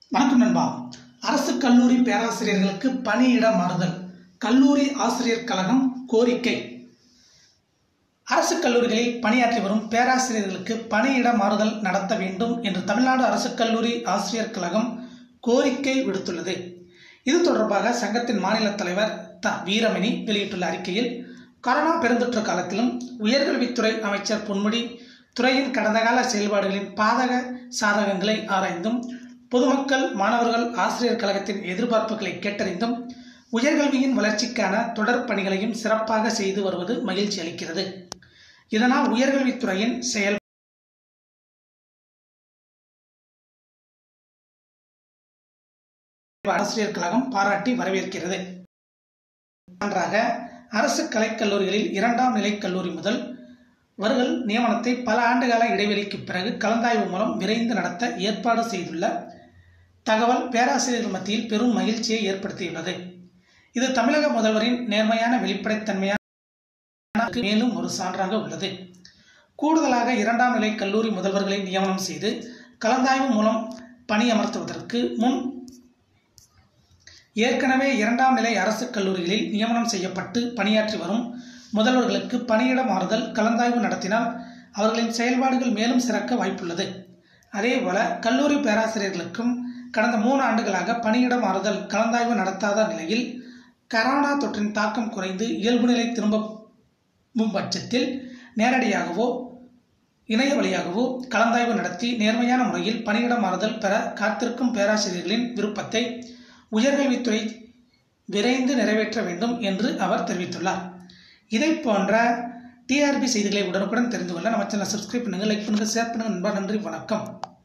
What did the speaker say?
வணக்கம் நண்பா அரசு கல்லூரி பேராசிரியர்களுக்கு பணியிட மாறுதல் கல்லூரி ஆசிரியர் கழகம் கோரிக்கை அரசு கல்லூரிகளில் பணியாற்றி வரும் பேராசிரியர்களுக்கு பணியிட மாறுதல் நடத்த வேண்டும் என்று தமிழ்நாடு அரசு கல்லூரி ஆசிரியர் கழகம் கோரிக்கை விடுத்துள்ளது இது தொடர்பாக சங்கத்தின் மாநில தலைவர் த வீரமணி வெளியிட்டுள்ள அறிக்கையில் கொரோனா பெருந்தொற்று காலத்திலும் உயர்கல்வித்துறை அமைச்சர் பொன்முடி துறையின் கடந்த கால செயல்பாடுகளின் பாதக சாதகங்களை ஆராய்ந்தும் பொதுமக்கள் மாணவர்கள் ஆசிரியர் கழகத்தின் எதிர்பார்ப்புகளை கேட்டறிந்தும் உயர்கல்வியின் வளர்ச்சிக்கான தொடர் பணிகளையும் சிறப்பாக செய்து வருவது மகிழ்ச்சி அளிக்கிறது இதனால் உயர்கல்வித்துறையின் செயல் ஆசிரியர் கழகம் பாராட்டி வரவேற்கிறது நன்றாக அரசு கலைக்கல்லூரிகளில் இரண்டாம் நிலை கல்லூரி முதல் வருகள் நியமனத்தை பல ஆண்டுகால இடைவெளிக்கு பிறகு கலந்தாய்வு மூலம் விரைந்து நடத்த ஏற்பாடு செய்துள்ள தகவல் பேராசிரியர்கள் மத்தியில் பெரும் மகிழ்ச்சியை ஏற்படுத்தியுள்ளது இது தமிழக முதல்வரின் நேர்மையான வெளிப்படைத்தன்மையான மேலும் ஒரு சான்றாக உள்ளது கூடுதலாக இரண்டாம் நிலை கல்லூரி முதல்வர்களை நியமனம் செய்து கலந்தாய்வு மூலம் பணியமர்த்துவதற்கு முன் ஏற்கனவே இரண்டாம் நிலை அரசு கல்லூரிகளில் நியமனம் செய்யப்பட்டு பணியாற்றி வரும் முதல்வர்களுக்கு பணியிட மாறுதல் கலந்தாய்வு நடத்தினால் அவர்களின் செயல்பாடுகள் மேலும் சிறக்க வாய்ப்புள்ளது அதேபோல கல்லூரி பேராசிரியர்களுக்கும் கடந்த மூணு ஆண்டுகளாக பணியிட மாறுதல் கலந்தாய்வு நடத்தாத நிலையில் கரோனா தொற்றின் தாக்கம் குறைந்து இயல்பு நிலை திரும்பும் பட்சத்தில் நேரடியாகவோ இணைய வழியாகவோ கலந்தாய்வு நடத்தி நேர்மையான முறையில் பணியிட மாறுதல் பெற காத்திருக்கும் பேராசிரியர்களின் விருப்பத்தை உயர்கல்வித்துறை விரைந்து நிறைவேற்ற வேண்டும் என்று அவர் தெரிவித்துள்ளார் இதை போன்ற டிஆர்பி செய்திகளை உடனுக்குடன் தெரிந்து கொள்ள நம்ம சேனலை சப்ஸ்கிரைப் பண்ணுங்கள் லைக் பண்ணுங்கள் ஷேர் பண்ணுங்கள் நண்பா நன்றி வணக்கம்